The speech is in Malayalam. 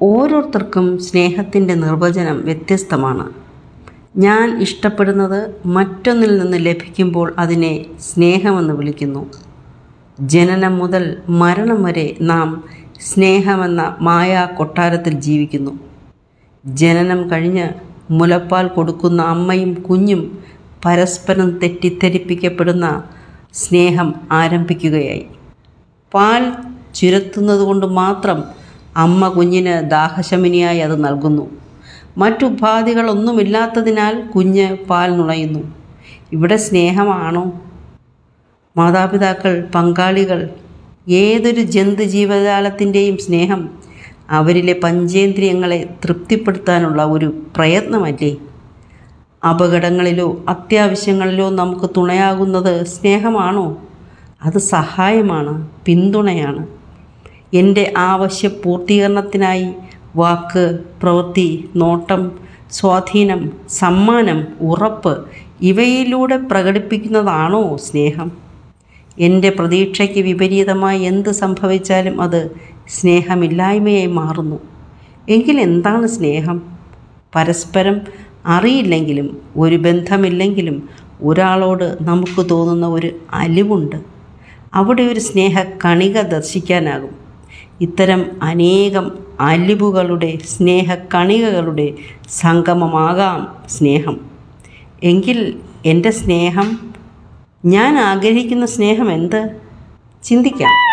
ഓരോരുത്തർക്കും സ്നേഹത്തിൻ്റെ നിർവചനം വ്യത്യസ്തമാണ് ഞാൻ ഇഷ്ടപ്പെടുന്നത് മറ്റൊന്നിൽ നിന്ന് ലഭിക്കുമ്പോൾ അതിനെ സ്നേഹമെന്ന് വിളിക്കുന്നു ജനനം മുതൽ മരണം വരെ നാം സ്നേഹമെന്ന മായാ കൊട്ടാരത്തിൽ ജീവിക്കുന്നു ജനനം കഴിഞ്ഞ് മുലപ്പാൽ കൊടുക്കുന്ന അമ്മയും കുഞ്ഞും പരസ്പരം തെറ്റിദ്ധരിപ്പിക്കപ്പെടുന്ന സ്നേഹം ആരംഭിക്കുകയായി പാൽ ചുരത്തുന്നത് മാത്രം അമ്മ കുഞ്ഞിന് ദാഹശമിനിയായി അത് നൽകുന്നു മറ്റുപാധികളൊന്നുമില്ലാത്തതിനാൽ കുഞ്ഞ് പാൽ നുണയുന്നു ഇവിടെ സ്നേഹമാണോ മാതാപിതാക്കൾ പങ്കാളികൾ ഏതൊരു ജന്തു ജീവജാലത്തിൻ്റെയും സ്നേഹം അവരിലെ പഞ്ചേന്ദ്രിയങ്ങളെ തൃപ്തിപ്പെടുത്താനുള്ള ഒരു പ്രയത്നമല്ലേ അപകടങ്ങളിലോ അത്യാവശ്യങ്ങളിലോ നമുക്ക് തുണയാകുന്നത് സ്നേഹമാണോ അത് സഹായമാണ് പിന്തുണയാണ് എൻ്റെ ആവശ്യ പൂർത്തീകരണത്തിനായി വാക്ക് പ്രവൃത്തി നോട്ടം സ്വാധീനം സമ്മാനം ഉറപ്പ് ഇവയിലൂടെ പ്രകടിപ്പിക്കുന്നതാണോ സ്നേഹം എൻ്റെ പ്രതീക്ഷയ്ക്ക് വിപരീതമായി എന്ത് സംഭവിച്ചാലും അത് സ്നേഹമില്ലായ്മയായി മാറുന്നു എങ്കിൽ എന്താണ് സ്നേഹം പരസ്പരം അറിയില്ലെങ്കിലും ഒരു ബന്ധമില്ലെങ്കിലും ഒരാളോട് നമുക്ക് തോന്നുന്ന ഒരു അലിവുണ്ട് അവിടെ ഒരു സ്നേഹ കണിക ദർശിക്കാനാകും ഇത്തരം അനേകം അലിവുകളുടെ സ്നേഹ കണികകളുടെ സംഗമമാകാം സ്നേഹം എങ്കിൽ എൻ്റെ സ്നേഹം ഞാൻ ആഗ്രഹിക്കുന്ന സ്നേഹം എന്ത് ചിന്തിക്കാം